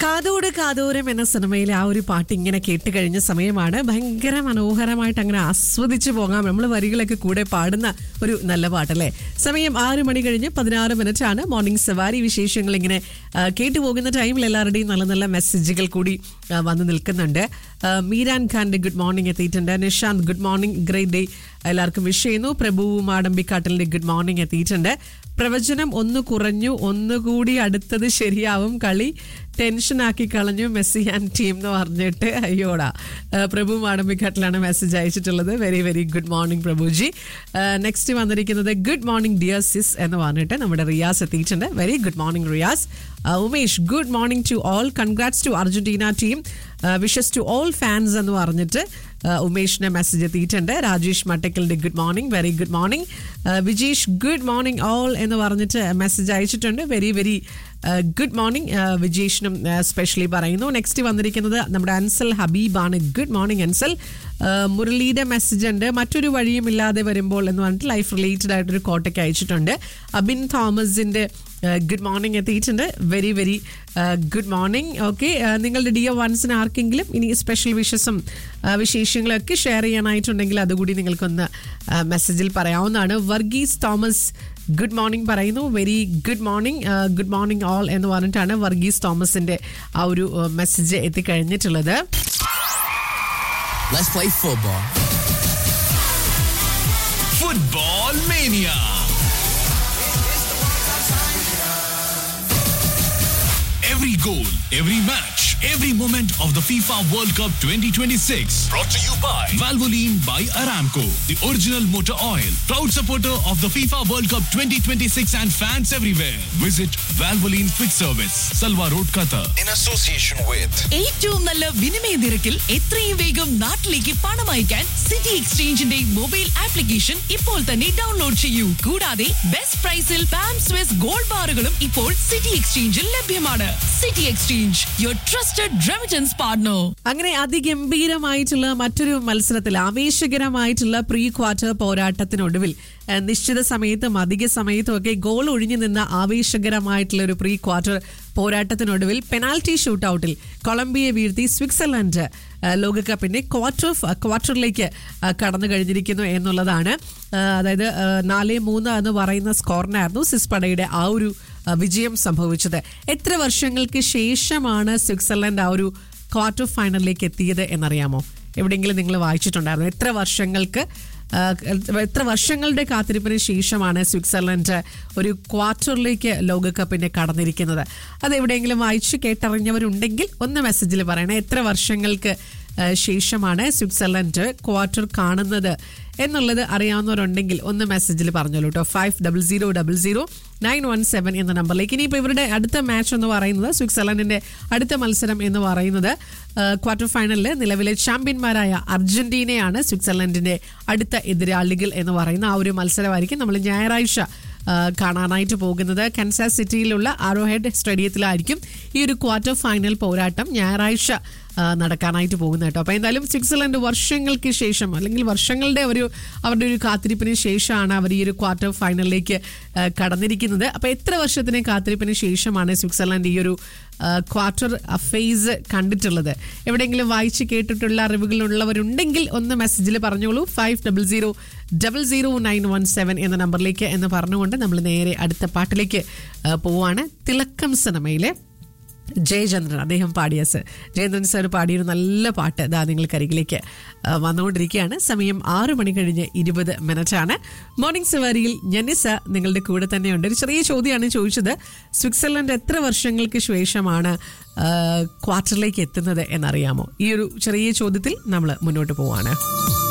കാതോട് കാതോരം എന്ന സിനിമയിലെ ആ ഒരു പാട്ട് ഇങ്ങനെ കേട്ട് കഴിഞ്ഞ സമയമാണ് ഭയങ്കര മനോഹരമായിട്ട് അങ്ങനെ ആസ്വദിച്ചു പോകാം നമ്മൾ വരികളൊക്കെ കൂടെ പാടുന്ന ഒരു നല്ല പാട്ടല്ലേ സമയം ആറ് മണി കഴിഞ്ഞ് പതിനാറ് മിനിറ്റ് ആണ് മോർണിംഗ് സവാരി വിശേഷങ്ങൾ ഇങ്ങനെ ആ, കേട്ടു പോകുന്ന ടൈമിൽ എല്ലാവരുടെയും നല്ല നല്ല മെസ്സേജുകൾ കൂടി ആ, വന്ന് നിൽക്കുന്നുണ്ട് ആ, മീരാൻ ഖാന്റെ ഗുഡ് മോർണിംഗ് എത്തിയിട്ടുണ്ട് Nishant good morning great day എല്ലാവർക്കും വിഷ് ചെയ്യുന്നു പ്രഭു മാടമ്പിക്കാട്ടലിന്റെ ഗുഡ് മോർണിംഗ് എത്തിയിട്ടുണ്ട് പ്രവചനം ഒന്ന് കുറഞ്ഞു ഒന്നുകൂടി അടുത്തത് ശരിയാവും കളി ടെൻഷനാക്കി കളഞ്ഞു മെസ്സി ആൻഡ് ടീം എന്ന് പറഞ്ഞിട്ട് അയ്യോടാ ആ, പ്രഭു മാടമ്പിക്കാട്ടിലാണ് മെസ്സേജ് അയച്ചിട്ടുള്ളത് very very good morning Prabhuji next വന്നിരിക്കുന്നത് ഗുഡ് മോർണിംഗ് ഡിയർ സിസ് എന്ന് പറഞ്ഞിട്ട് നമ്മുടെ റിയാസ് എത്തിയിട്ടുണ്ട് വെരി ഗുഡ് മോർണിംഗ് റിയാസ് ആ, Umesh good morning to all congrats to Argentina team wishes to all fans എന്ന് പറഞ്ഞിട്ട് ആ, ഉമേഷിന്റെ മെസ്സേജ് എത്തിയിട്ടുണ്ട് രാജേഷ് മട്ടക്കലിന്റെ good morning very good morning Vijeesh good morning all എന്ന് പറഞ്ഞിട്ട് മെസ്സേജ് അയച്ചിട്ടുണ്ട് വെരി വെരി ഗുഡ് മോർണിംഗ് വിജേഷിനും സ്പെഷ്യലി പറയുന്നു നെക്സ്റ്റ് വന്നിരിക്കുന്നത് നമ്മുടെ അൻസൽ ഹബീബാണ് ഗുഡ് മോർണിംഗ് അൻസൽ ആ, മുരളിയുടെ മെസ്സേജ് ഉണ്ട് മറ്റൊരു വഴിയും ഇല്ലാതെ വരുമ്പോൾ എന്ന് പറഞ്ഞിട്ട് ലൈഫ് റിലേറ്റഡ് ആയിട്ടൊരു കോട്ടയ്ക്ക് അയച്ചിട്ടുണ്ട് അബിൻ തോമസിന്റെ ഗുഡ് മോർണിംഗ് എത്തിയിട്ടുണ്ട് very very good morning okay നിങ്ങളുടെ ഡിയർ വൺസിന് ആർക്കെങ്കിലും ഇനി സ്പെഷ്യൽ വിഷസും വിശേഷങ്ങളും ഒക്കെ ഷെയർ ചെയ്യാനായിട്ടുണ്ടെങ്കിൽ അതുകൂടി നിങ്ങൾക്കൊന്ന് മെസ്സേജിൽ പറയാവുന്നതാണ് വർഗീസ് തോമസ് ഗുഡ് മോർണിംഗ് പറയുന്നു very good morning good morning all എന്ന് പറഞ്ഞിട്ടാണ് വർഗീസ് തോമസിന്റെ ആ ഒരു മെസ്സേജ് എത്തിക്കഴിഞ്ഞിട്ടുള്ളത് Let's play football. Football Mania. Every goal, every match, every moment of the FIFA World Cup 2026. Brought to you by Valvoline by Aramco, the original motor oil. Proud supporter of the FIFA World Cup 2026 and fans everywhere. Visit Valvoline Quick Service, Salwa Road, Qatar. in association with ഏറ്റവും നല്ല വിനിമയ നിരക്കിൽ എത്രയും വേഗം നാട്ടിലേക്ക് പണം അയക്കാൻ city എക്സ്ചേഞ്ചിന്റെ mobile application ഇപ്പോൾ തന്നെ ഡൗൺലോഡ് ചെയ്യൂ കൂടാതെ ബെസ്റ്റ് പ്രൈസിൽ പാം സ്വിസ് ഗോൾഡ് ബാറുകളും ഇപ്പോൾ സിറ്റി എക്സ്ചേഞ്ചിൽ ലഭ്യമാണ് city exchange your trusted remittance partner അങ്ങനെ അതിഗംഭീരമായിട്ടുള്ള മറ്റൊരു മത്സരത്തിൽ ആവേശകരമായിട്ടുള്ള പ്രീ ക്വാർട്ടർ പോരാട്ടത്തിനൊടുവിൽ ഏഹ്, നിശ്ചിത സമയത്തും അധിക സമയത്തും ഒക്കെ ഗോൾ ഒഴിഞ്ഞു നിന്ന ആവേശകരമായിട്ടുള്ള ഒരു പ്രീ ക്വാർട്ടർ പോരാട്ടത്തിനൊടുവിൽ പെനാൽറ്റി ഷൂട്ടൌട്ടിൽ കൊളംബിയയെ വീഴ്ത്തി സ്വിറ്റ്സർലൻഡ് ഏഹ്, ലോകകപ്പിന്റെ ക്വാർട്ടർ ക്വാർട്ടറിലേക്ക് ഏഹ്, കടന്നു കഴിഞ്ഞിരിക്കുന്നു എന്നുള്ളതാണ് ഏഹ്, അതായത് ഏഹ്, നാല് മൂന്ന് എന്ന് പറയുന്ന സ്കോറിനായിരുന്നു സിസ്പടയുടെ ആ ഒരു ഏഹ്, വിജയം സംഭവിച്ചത് എത്ര വർഷങ്ങൾക്ക് ശേഷമാണ് സ്വിറ്റ്സർലൻഡ് ആ ഒരു ക്വാർട്ടർ ഫൈനലിലേക്ക് എത്തിയത് എന്നറിയാമോ എവിടെയെങ്കിലും നിങ്ങൾ വായിച്ചിട്ടുണ്ടായിരുന്നു എത്ര വർഷങ്ങൾക്ക് ആ, എത്ര വർഷങ്ങളുടെ കാത്തിരിപ്പിന് ശേഷമാണ് സ്വിറ്റ്സർലൻഡ് ഒരു ക്വാർട്ടറിലേക്ക് ലോകകപ്പിനെ കടന്നിരിക്കുന്നത് അത് എവിടെയെങ്കിലും വായിച്ച് കേട്ടറിഞ്ഞവരുണ്ടെങ്കിൽ ഒന്ന് മെസ്സേജിൽ പറയണേ എത്ര വർഷങ്ങൾക്ക് ആ, ശേഷമാണ് സ്വിറ്റ്സർലൻഡ് ക്വാർട്ടർ കാണുന്നത് എന്നുള്ളത് അറിയാവുന്നവരുണ്ടെങ്കിൽ ഒന്ന് മെസ്സേജിൽ പറഞ്ഞോളൂ കേട്ടോ five double zero double zero nine one seven എന്ന നമ്പറിലേക്ക് ഇനിയിപ്പോൾ ഇവരുടെ അടുത്ത മാച്ച് എന്ന് പറയുന്നത് സ്വിറ്റ്സർലൻഡിന്റെ അടുത്ത മത്സരം എന്ന് പറയുന്നത് ക്വാർട്ടർ ഫൈനലിൽ നിലവിലെ ചാമ്പ്യന്മാരായ അർജന്റീനയാണ് സ്വിറ്റ്സർലൻഡിന്റെ അടുത്ത എതിരാളികൾ എന്ന് പറയുന്ന ആ ഒരു മത്സരമായിരിക്കും നമ്മൾ ഞായറാഴ്ച ആ, കാണാനായിട്ട് പോകുന്നത് കൻസാസ് സിറ്റിയിലുള്ള ആരോഹെഡ് സ്റ്റേഡിയത്തിലായിരിക്കും ഈ ഒരു ക്വാർട്ടർ ഫൈനൽ പോരാട്ടം ഞായറാഴ്ച ആ, നടക്കാനായിട്ട് പോകുന്നത് കേട്ടോ അപ്പോൾ എന്തായാലും സ്വിറ്റ്സർലൻഡ് വർഷങ്ങൾക്ക് ശേഷം അല്ലെങ്കിൽ വർഷങ്ങളുടെ ഒരു അവരുടെ ഒരു കാത്തിരിപ്പിന് ശേഷമാണ് അവർ ഈ ഒരു ക്വാർട്ടർ ഫൈനലിലേക്ക് ആ, കടന്നിരിക്കുന്നത് അപ്പോൾ എത്ര വർഷത്തിന് കാത്തിരിപ്പിന് ശേഷമാണ് സ്വിറ്റ്സർലൻഡ് ഈ ഒരു ആ, ക്വാർട്ടർ ഫേസ് കണ്ടിട്ടുള്ളത് എവിടെയെങ്കിലും വായിച്ച് കേട്ടിട്ടുള്ള അറിവുകളുള്ളവരുണ്ടെങ്കിൽ ഒന്ന് മെസ്സേജിൽ പറഞ്ഞോളൂ five double zero double zero nine one seven എന്ന നമ്പറിലേക്ക് എന്ന് പറഞ്ഞുകൊണ്ട് നമ്മൾ നേരെ അടുത്ത പാട്ടിലേക്ക് ആ, പോവാണ് തിളക്കം സിനിമയിലെ ജയചന്ദ്രൻ അദ്ദേഹം പാടിയ സർ ജയചന്ദ്രൻ സാർ പാടിയൊരു നല്ല പാട്ട് ഇതാ നിങ്ങൾക്ക് അരികിലേക്ക് ആ, വന്നുകൊണ്ടിരിക്കുകയാണ് സമയം ആറു മണി കഴിഞ്ഞ് ഇരുപത് മിനിറ്റാണ് മോർണിംഗ് സവാരിയിൽ ജനിസ നിങ്ങളുടെ കൂടെ തന്നെയുണ്ട് ഒരു ചെറിയ ചോദ്യമാണ് ചോദിച്ചത് സ്വിറ്റ്സർലൻഡ് എത്ര വർഷങ്ങൾക്ക് ശേഷമാണ് ആ, ക്വാർട്ടറിലേക്ക് എത്തുന്നത് എന്നറിയാമോ ഈ ഒരു ചെറിയ ചോദ്യത്തിൽ നമ്മൾ മുന്നോട്ട് പോവാണ്